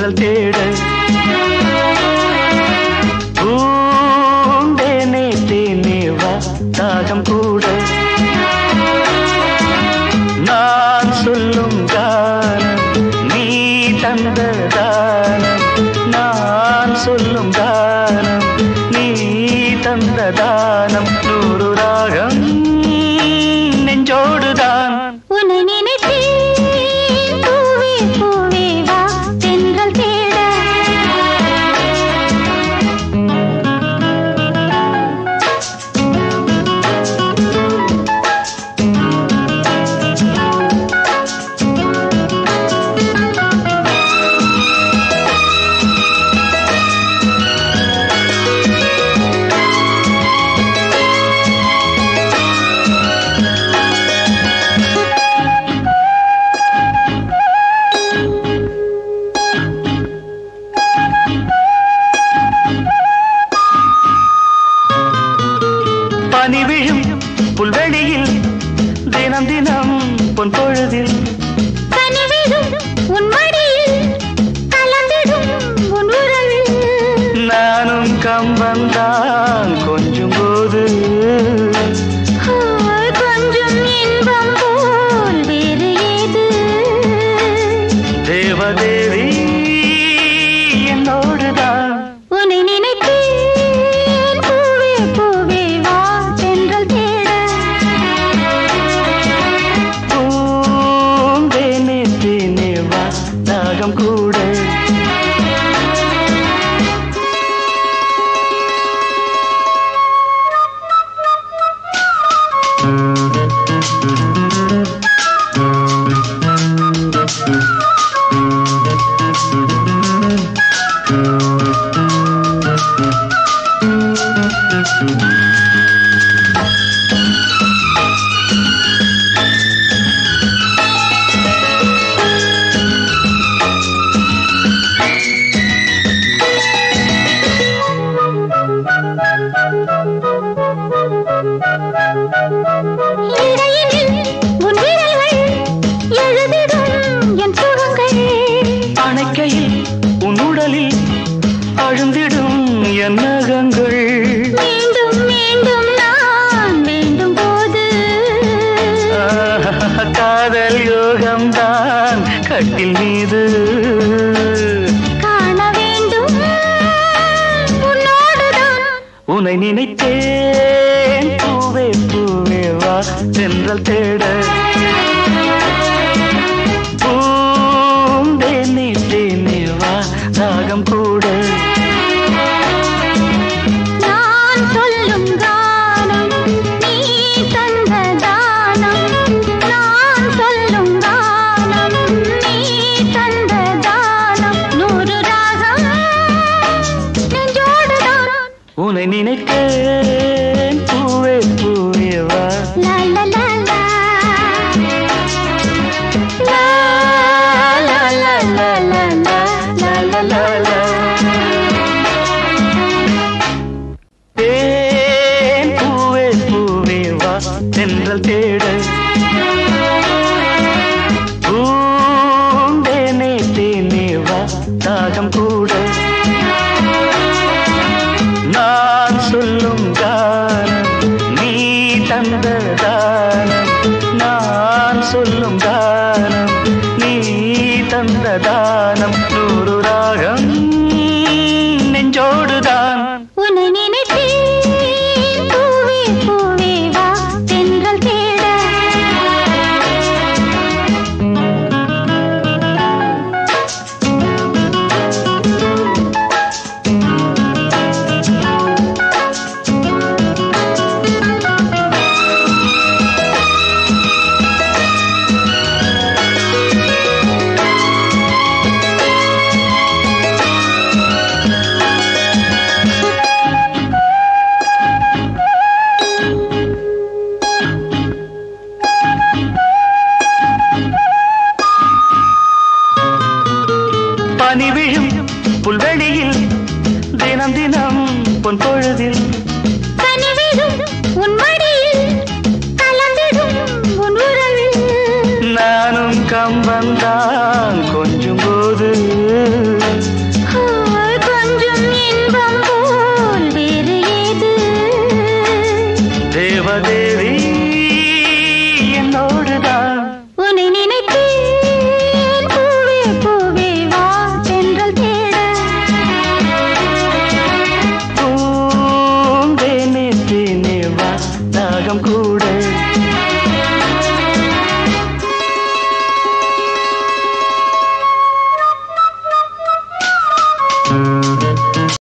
தென்றல் தேட பூந்தேனே தேனே வா தாகம் கூட நான் சொல்லும் கானம் நீ தந்த தானம் நான் சொல்லும் தானம் நீ தந்த தானம் நூறு ராகம் நெஞ்சோடுதான் உன்னை நினைத்தேன் பூவே பூவே வா தென்றல் தேட பனி விழும் புல்வெளியில் தினம் தினம் பொன் பொழுதில் கனிவிடும் உன் மடியில் கலந்திடும் உன் உறவில் நானும் கம்பந்தான் கொஞ்சம் போது ஆய், கொஞ்சம் இன்பம் போல் வேறு ஏது தேவதேவி என்னோடுதான் உன்னை நினைத்தேன் பூவே பூவே வா தென்றல் தேட பூந்தேனே தேனே வா தாகம் கூட இடையினில் உன் விரல்கள் எழுதிடும் என் சுகங்கள் அணைக்கையில் உன் உடலில் அழுந்திடும் என் நகங்கள் மீண்டும் மீண்டும் நான் வேண்டும் போது ஆஹ், காதல் யோகம்தான் கட்டில் மீது காண வேண்டும் உன்னோடுதான் உன்னை நினைத்தேன் பூவே பூவே வா தென்றல் தேட பூந்தேனே தேனே வா தாகம் கூட நான் சொல்லும் கானம் நீ தந்த தானம் நான் சொல்லும் கானம் நீ தந்த தானம் நூறு ராகம் நெஞ்சோடுதான் உன்னை நினைத்தேன் பூவே பூவே வா லா லா லா லா லா லா லா லா லா லா லா லா லா தேன் பூவே பூவே வா தென்றல் தேட பூந்தேனே தேனே வா தாகம் கூட நான் சொல்லும் கானம் நீ தந்த தானம் நான் சொல்லும் கானம் நீ தந்த தானம் நூறு ராகம் நெஞ்சோடுதான் உன்னை நினைத்தேன் பூவே பூவே வா தென்றல் தேட பனி விழும் புல்வெளியில் தினம் தினம் பொன் பொழுதில் கனிவிடும் உன் மடியில் கலந்திடும் உன் உறவில் நானும் கம்பந்தான் கொஞ்சம் போது la